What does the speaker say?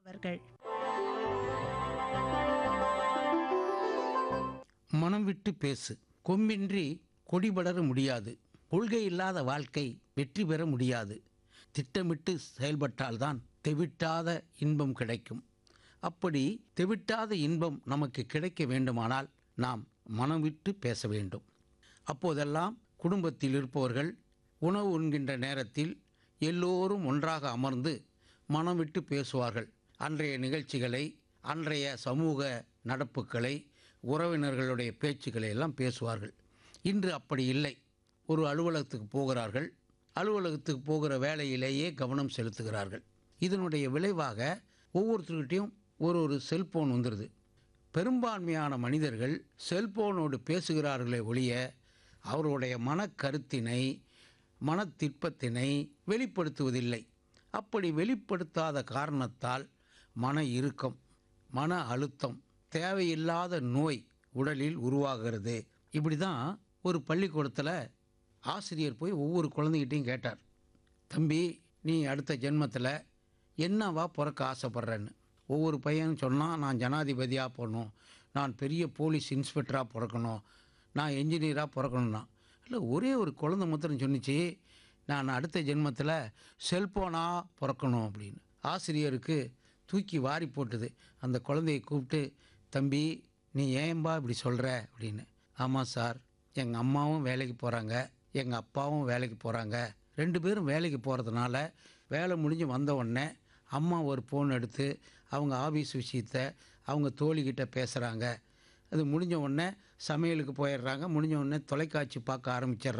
அவர்கள் மனம் விட்டு பேசு கொம்பின்றி கொடிபடர முடியாது கொள்கை இல்லாத வாழ்க்கை வெற்றி பெற முடியாது திட்டமிட்டு செயல்பட்டால்தான் தெவிட்டாத இன்பம் கிடைக்கும் அப்படி தெவிட்டாத இன்பம் நமக்கு கிடைக்க வேண்டுமானால் நாம் மனம் விட்டு பேச வேண்டும் அப்போதெல்லாம் குடும்பத்தில் இருப்பவர்கள் உணவு உண்கின்ற நேரத்தில் எல்லோரும் ஒன்றாக அமர்ந்து மனம் விட்டு பேசுவார்கள் அன்றைய நிகழ்ச்சிகளை அன்றைய சமூக நடப்புகளை உறவினர்களுடைய பேச்சுக்களை எல்லாம் பேசுவார்கள் இன்று அப்படி இல்லை ஒரு அலுவலகத்துக்கு போகிறார்கள் அலுவலகத்துக்கு போகிற வேலையிலேயே கவனம் செலுத்துகிறார்கள் இதனுடைய விளைவாக ஒவ்வொருத்தர்கிட்டையும் ஒரு ஒரு செல்போன் வந்துடுது பெரும்பான்மையான மனிதர்கள் செல்போனோடு பேசுகிறார்களே ஒழிய அவருடைய மனக்கருத்தினை மனத்திற்பத்தினை வெளிப்படுத்துவதில்லை அப்படி வெளிப்படுத்தாத காரணத்தால் மன இறுக்கம் மன அழுத்தம் தேவையில்லாத நோய் உடலில் உருவாகிறது இப்படி தான் ஒரு பள்ளிக்கூடத்தில் ஆசிரியர் போய் ஒவ்வொரு குழந்தைகிட்டையும் கேட்டார் தம்பி நீ அடுத்த ஜென்மத்தில் என்னவா பிறக்க ஆசைப்பட்றேன்னு ஒவ்வொரு பையனும் சொன்னால் நான் ஜனாதிபதியாக போகணும் நான் பெரிய போலீஸ் இன்ஸ்பெக்டராக பிறக்கணும் நான் என்ஜினியராக பிறக்கணும்னா இல்லை ஒரே ஒரு குழந்தை மாத்திரம் சொன்னிச்சு நான் அடுத்த ஜென்மத்தில் செல்ஃபோனாக பிறக்கணும் அப்படின்னு ஆசிரியருக்கு தூக்கி வாரி போட்டுது அந்த குழந்தையை கூப்பிட்டு தம்பி நீ ஏன்பா இப்படி சொல்கிற அப்படின்னு ஆமாம் சார் எங்கள் அம்மாவும் வேலைக்கு போகிறாங்க எங்கள் அப்பாவும் வேலைக்கு போகிறாங்க ரெண்டு பேரும் வேலைக்கு போகிறதுனால வேலை முடிஞ்சு வந்த உடனே அம்மா ஒரு ஃபோன் எடுத்து அவங்க ஆஃபீஸ் விஷயத்த அவங்க தோழிக்கிட்ட பேசுகிறாங்க அது முடிஞ்ச உடனே சமையலுக்கு போயிடுறாங்க முடிஞ்ச உடனே தொலைக்காட்சி பார்க்க ஆரம்பிச்சிடுறாங்க